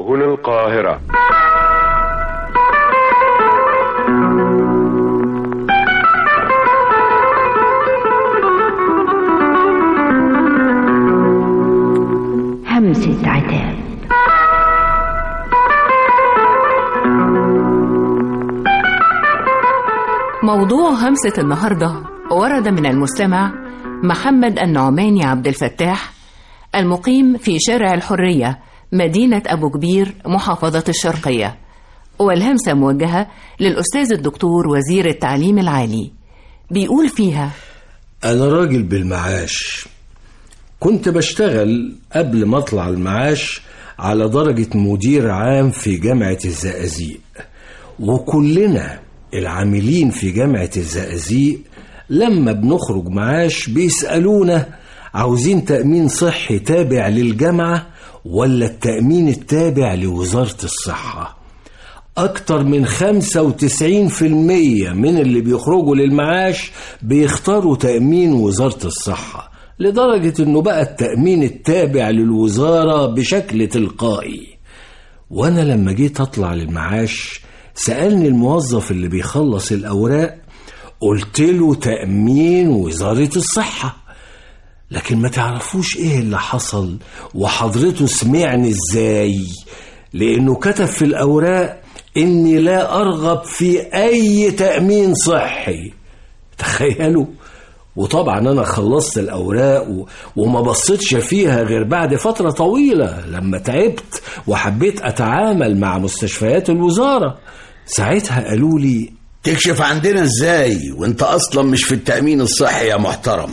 هنا القاهرة همسة عتاب موضوع همسة النهاردة ورد من المستمع محمد النعماني عبد الفتاح المقيم في شارع الحرية مدينة أبو كبير محافظة الشرقية والهمسة موجهة للأستاذ الدكتور وزير التعليم العالي بيقول فيها أنا راجل بالمعاش كنت بشتغل قبل ما أطلع المعاش على درجة مدير عام في جامعة الزقازيق وكلنا العاملين في جامعة الزقازيق لما بنخرج معاش بيسألونا عاوزين تأمين صحي تابع للجامعة ولا التأمين التابع لوزارة الصحة أكتر من 95% من اللي بيخرجوا للمعاش بيختاروا تأمين وزارة الصحة لدرجة أنه بقى التأمين التابع للوزارة بشكل تلقائي وأنا لما جيت أطلع للمعاش سألني الموظف اللي بيخلص الأوراق قلت له تأمين وزارة الصحة لكن ما تعرفوش ايه اللي حصل وحضرته سمعني ازاي لانه كتب في الاوراق اني لا ارغب في اي تامين صحي تخيلوا وطبعا انا خلصت الاوراق و... وما بصيتش فيها غير بعد فتره طويله لما تعبت وحبيت اتعامل مع مستشفيات الوزاره ساعتها قالوا لي تكشف عندنا ازاي وانت اصلا مش في التأمين الصحي يا محترم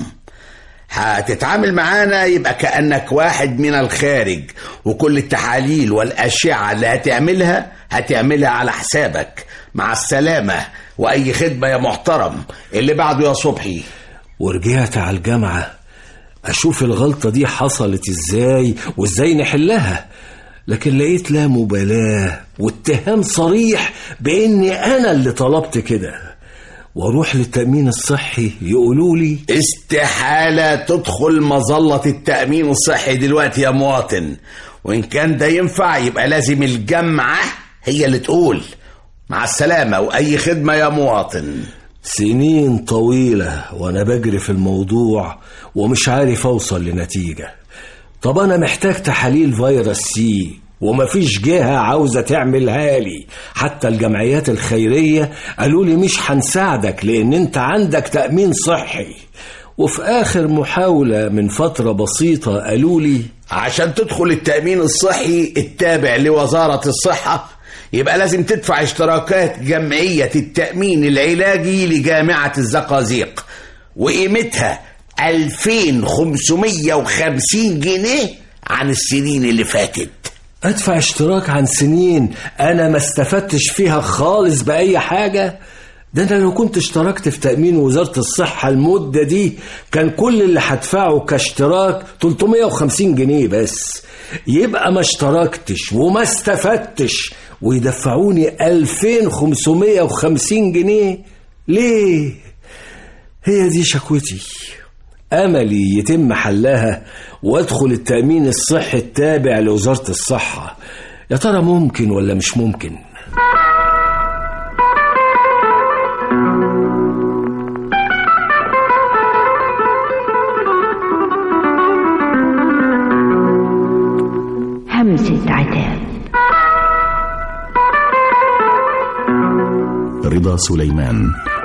هتتعامل معانا يبقى كأنك واحد من الخارج وكل التحاليل والأشعة اللي هتعملها هتعملها على حسابك مع السلامة وأي خدمة يا محترم اللي بعده يا صبحي ورجعت على الجامعة أشوف الغلطة دي حصلت إزاي وإزاي نحلها لكن لقيت لا مبالاة واتهام صريح بإني أنا اللي طلبت كده واروح للتأمين الصحي يقولوا لي استحالة تدخل مظلة التأمين الصحي دلوقتي يا مواطن وإن كان ده ينفع يبقى لازم الجامعة هي اللي تقول مع السلامة وأي خدمة يا مواطن سنين طويلة وأنا بجري في الموضوع ومش عارف أوصل لنتيجة طب أنا محتاج تحاليل فيروس سي ومفيش جهة عاوزة تعملها لي حتى الجمعيات الخيرية قالوا لي مش هنساعدك لأن أنت عندك تأمين صحي وفي آخر محاولة من فترة بسيطة قالوا لي عشان تدخل التأمين الصحي التابع لوزارة الصحة يبقى لازم تدفع اشتراكات جمعية التأمين العلاجي لجامعة الزقازيق وقيمتها 2550 جنيه عن السنين اللي فاتت أدفع اشتراك عن سنين أنا ما استفدتش فيها خالص بأي حاجة ده أنا لو كنت اشتركت في تأمين وزارة الصحة المدة دي كان كل اللي هدفعه كاشتراك 350 جنيه بس يبقى ما اشتركتش وما استفدتش ويدفعوني 2550 جنيه ليه؟ هي دي شكوتي أملي يتم حلها وأدخل التأمين الصحي التابع لوزارة الصحة يا ترى ممكن ولا مش ممكن؟ همسة عتاب رضا سليمان